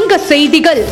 சங்க செய்திகள்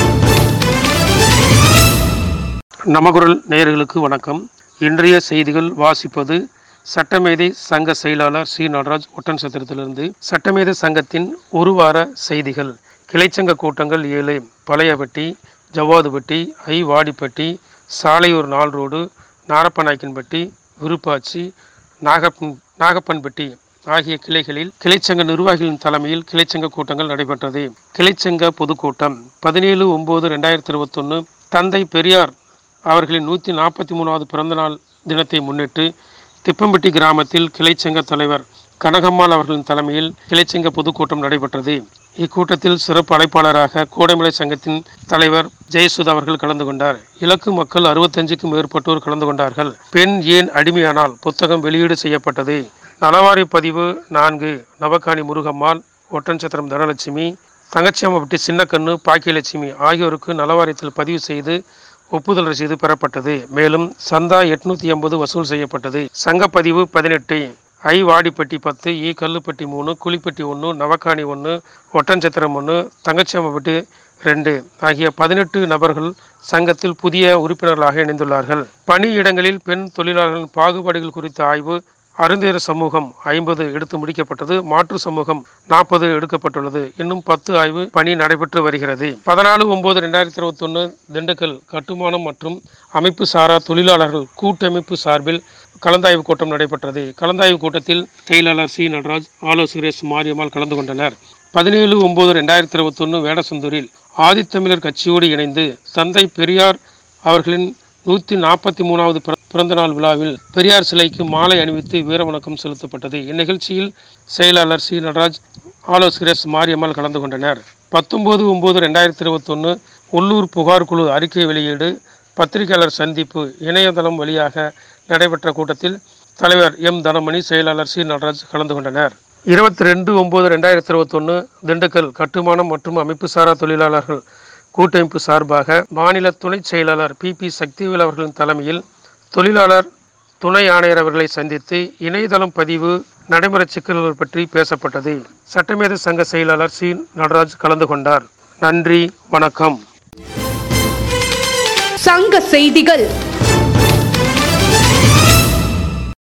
நமகுரல் நேயர்களுக்கு வணக்கம் இன்றைய செய்திகள் வாசிப்பது சட்டமேதை சங்க செயலாளர் சி நடராஜ் ஒட்டன் சத்திரத்திலிருந்து சட்டமேதை சங்கத்தின் ஒரு வார செய்திகள் கிளைச்சங்க கூட்டங்கள் ஏழு பழையபட்டி ஜவ்வாதுபட்டி ஐ வாடிப்பட்டி சாலையூர் நாள் ரோடு நாரப்பநாயக்கன்பட்டி விருப்பாச்சி நாகப்பன் நாகப்பன்பட்டி ஆகிய கிளைகளில் கிளைச்சங்க நிர்வாகிகளின் தலைமையில் கிளைச்சங்க கூட்டங்கள் நடைபெற்றது கிளைச்சங்க பொதுக்கூட்டம் பதினேழு ஒன்பது ரெண்டாயிரத்தி இருபத்தொன்று தந்தை பெரியார் அவர்களின் நூற்றி நாற்பத்தி மூணாவது பிறந்தநாள் தினத்தை முன்னிட்டு திப்பம்பட்டி கிராமத்தில் கிளைச்சங்க தலைவர் கனகம்மாள் அவர்களின் தலைமையில் கிளைச்சங்க பொதுக்கூட்டம் நடைபெற்றது இக்கூட்டத்தில் சிறப்பு அழைப்பாளராக கோடைமலை சங்கத்தின் தலைவர் ஜெயசுதா அவர்கள் கலந்து கொண்டார் இலக்கு மக்கள் அறுபத்தஞ்சுக்கும் மேற்பட்டோர் கலந்து கொண்டார்கள் பெண் ஏன் அடிமையானால் புத்தகம் வெளியீடு செய்யப்பட்டது நலவாரி பதிவு நான்கு நவகாணி முருகம்மாள் ஒட்டன்சத்திரம் தனலட்சுமி தங்கச்சியம்மப்பட்டி சின்னக்கண்ணு பாக்கியலட்சுமி ஆகியோருக்கு நலவாரியத்தில் பதிவு செய்து ஒப்புதல் ரசீது பெறப்பட்டது மேலும் சந்தா எட்நூத்தி எண்பது வசூல் செய்யப்பட்டது சங்கப்பதிவு பதினெட்டு ஐ வாடிப்பட்டி பத்து இ கல்லுப்பட்டி மூணு குழிப்பட்டி ஒன்று நவக்காணி ஒன்று ஒட்டன்சத்திரம் ஒன்று தங்கச்சியம்மப்பட்டி ரெண்டு ஆகிய பதினெட்டு நபர்கள் சங்கத்தில் புதிய உறுப்பினர்களாக இணைந்துள்ளார்கள் பணியிடங்களில் பெண் தொழிலாளர்களின் பாகுபாடுகள் குறித்த ஆய்வு அருந்தேர சமூகம் ஐம்பது எடுத்து முடிக்கப்பட்டது மாற்று சமூகம் நாற்பது எடுக்கப்பட்டுள்ளது இன்னும் பத்து ஆய்வு பணி நடைபெற்று வருகிறது பதினாலு ஒன்பது ரெண்டாயிரத்தி இருபத்தி ஒன்று திண்டுக்கல் கட்டுமானம் மற்றும் அமைப்பு சாரா தொழிலாளர்கள் கூட்டமைப்பு சார்பில் கலந்தாய்வு கூட்டம் நடைபெற்றது கலந்தாய்வு கூட்டத்தில் செயலாளர் சி நடராஜ் ஆலோசகர் எஸ் மாரியம்மாள் கலந்து கொண்டனர் பதினேழு ஒன்பது ரெண்டாயிரத்தி இருபத்தொன்று வேடசந்தூரில் ஆதித்தமிழர் கட்சியோடு இணைந்து தந்தை பெரியார் அவர்களின் நூற்றி நாற்பத்தி மூணாவது பிறந்தநாள் விழாவில் பெரியார் சிலைக்கு மாலை அணிவித்து வீரவணக்கம் செலுத்தப்பட்டது இந்நிகழ்ச்சியில் செயலாளர் சி நடராஜ் ஆலோசகர் எஸ் மாரியம்மாள் கலந்து கொண்டனர் பத்தொன்பது ஒன்பது ரெண்டாயிரத்தி இருபத்தொன்று உள்ளூர் புகார் குழு அறிக்கை வெளியீடு பத்திரிகையாளர் சந்திப்பு இணையதளம் வழியாக நடைபெற்ற கூட்டத்தில் தலைவர் எம் தனமணி செயலாளர் சி நடராஜ் கலந்து கொண்டனர் இருபத்தி ரெண்டு ஒன்பது ரெண்டாயிரத்தி இருபத்தொன்று திண்டுக்கல் கட்டுமானம் மற்றும் அமைப்பு சாரா தொழிலாளர்கள் கூட்டமைப்பு சார்பாக மாநில துணை செயலாளர் பி பி சக்திவேல் அவர்களின் தலைமையில் தொழிலாளர் துணை ஆணையர் அவர்களை சந்தித்து இணையதளம் பதிவு நடைமுறை சிக்கல்கள் பற்றி பேசப்பட்டது சட்டமேத சங்க செயலாளர் சி நடராஜ் கலந்து கொண்டார் நன்றி வணக்கம் சங்க செய்திகள்